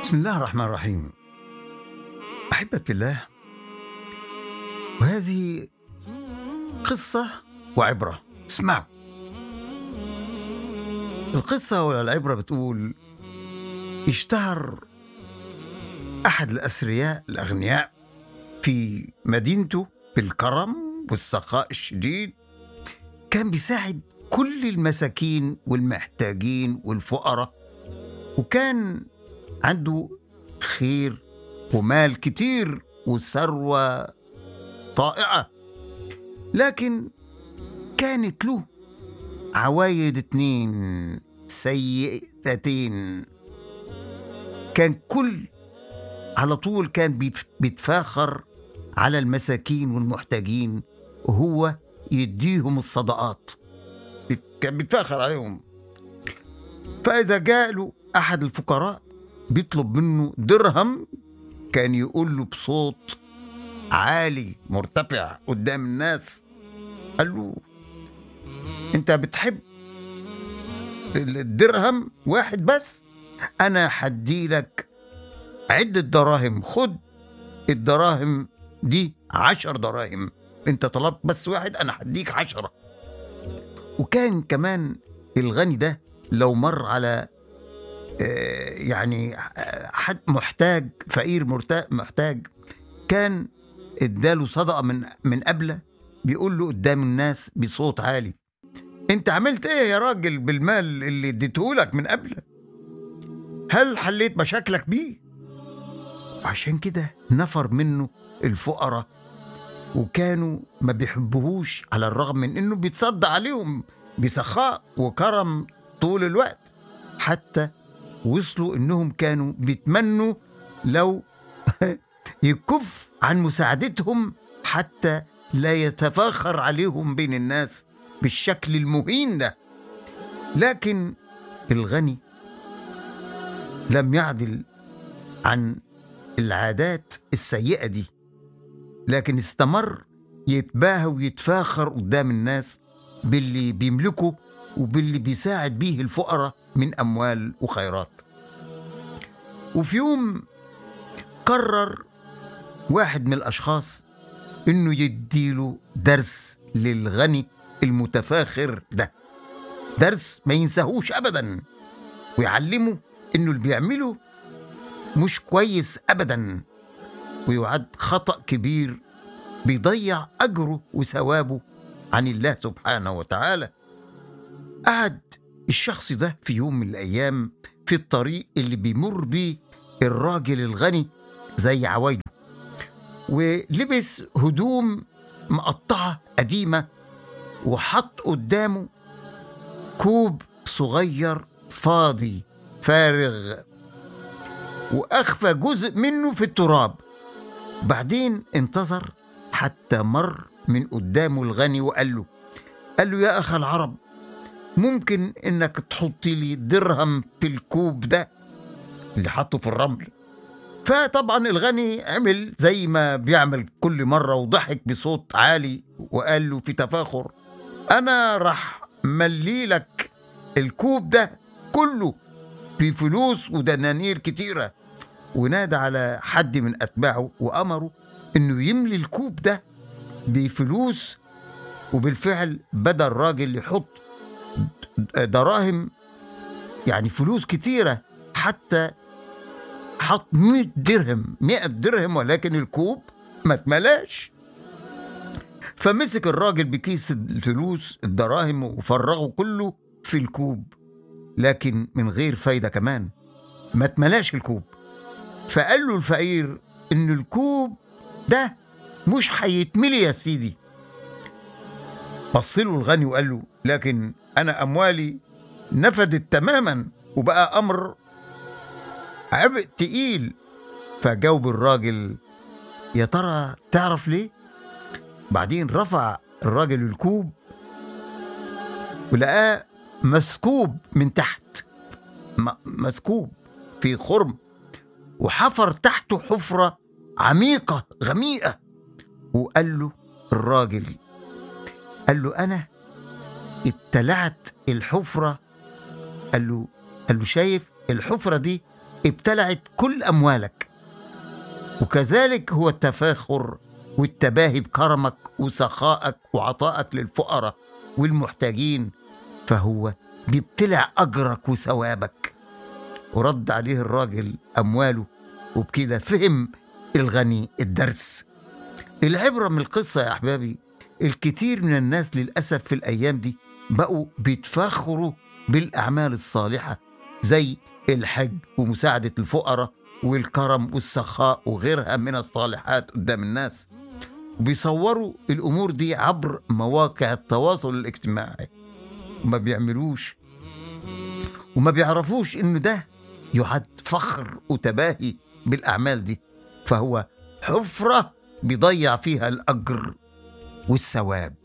بسم الله الرحمن الرحيم أحبة في الله وهذه قصة وعبرة اسمعوا القصة ولا العبرة بتقول اشتهر أحد الأثرياء الأغنياء في مدينته بالكرم والسخاء الشديد كان بيساعد كل المساكين والمحتاجين والفقراء وكان عنده خير ومال كتير وثروة طائعة لكن كانت له عوايد اتنين سيئتين كان كل على طول كان بيتف- بيتفاخر على المساكين والمحتاجين وهو يديهم الصدقات بيت- كان بيتفاخر عليهم فإذا جاء له أحد الفقراء بيطلب منه درهم كان يقول له بصوت عالي مرتفع قدام الناس قال له انت بتحب الدرهم واحد بس انا حدي لك عدة دراهم خد الدراهم دي عشر دراهم انت طلبت بس واحد انا حديك عشرة وكان كمان الغني ده لو مر على آه، يعني آه، حد محتاج فقير مرتا- محتاج كان اداله صدقه من من قبله بيقول له قدام الناس بصوت عالي انت عملت ايه يا راجل بالمال اللي اديتهولك من قبله هل حليت مشاكلك بيه عشان كده نفر منه الفقراء وكانوا ما بيحبوهوش على الرغم من انه بيتصدى عليهم بسخاء وكرم طول الوقت حتى وصلوا انهم كانوا بيتمنوا لو يكف عن مساعدتهم حتى لا يتفاخر عليهم بين الناس بالشكل المهين ده لكن الغني لم يعدل عن العادات السيئه دي لكن استمر يتباهى ويتفاخر قدام الناس باللي بيملكه وباللي بيساعد بيه الفقراء من أموال وخيرات وفي يوم قرر واحد من الأشخاص إنه يديله درس للغني المتفاخر ده درس ما ينساهوش أبدا ويعلمه إنه اللي بيعمله مش كويس أبدا ويعد خطأ كبير بيضيع أجره وثوابه عن الله سبحانه وتعالى قعد الشخص ده في يوم من الأيام في الطريق اللي بيمر بيه الراجل الغني زي عوايده ولبس هدوم مقطعة قديمة وحط قدامه كوب صغير فاضي فارغ وأخفى جزء منه في التراب بعدين انتظر حتى مر من قدامه الغني وقال له قال له يا أخ العرب ممكن إنك تحط لي درهم في الكوب ده اللي حطه في الرمل فطبعا الغني عمل زي ما بيعمل كل مرة وضحك بصوت عالي وقال له في تفاخر أنا راح ملي لك الكوب ده كله بفلوس ودنانير كتيرة ونادى على حد من أتباعه وأمره إنه يملي الكوب ده بفلوس وبالفعل بدأ الراجل يحط دراهم يعني فلوس كتيرة حتى حط 100 درهم 100 درهم ولكن الكوب ما اتملاش فمسك الراجل بكيس الفلوس الدراهم وفرغه كله في الكوب لكن من غير فايدة كمان ما اتملاش الكوب فقال له الفقير ان الكوب ده مش هيتملي يا سيدي بص له الغني وقال له لكن انا اموالي نفدت تماما وبقى امر عبء تقيل فجاوب الراجل يا ترى تعرف ليه بعدين رفع الراجل الكوب ولقاه مسكوب من تحت م- مسكوب في خرم وحفر تحته حفرة عميقة غميقة وقال له الراجل قال له أنا ابتلعت الحفرة قال له قال له شايف الحفرة دي ابتلعت كل أموالك وكذلك هو التفاخر والتباهي بكرمك وسخائك وعطائك للفقراء والمحتاجين فهو بيبتلع أجرك وثوابك ورد عليه الراجل أمواله وبكده فهم الغني الدرس العبرة من القصة يا أحبابي الكثير من الناس للأسف في الأيام دي بقوا بيتفخروا بالأعمال الصالحة زي الحج ومساعدة الفقراء والكرم والسخاء وغيرها من الصالحات قدام الناس بيصوروا الأمور دي عبر مواقع التواصل الاجتماعي وما بيعملوش وما بيعرفوش إنه ده يعد فخر وتباهي بالأعمال دي فهو حفرة بيضيع فيها الأجر والثواب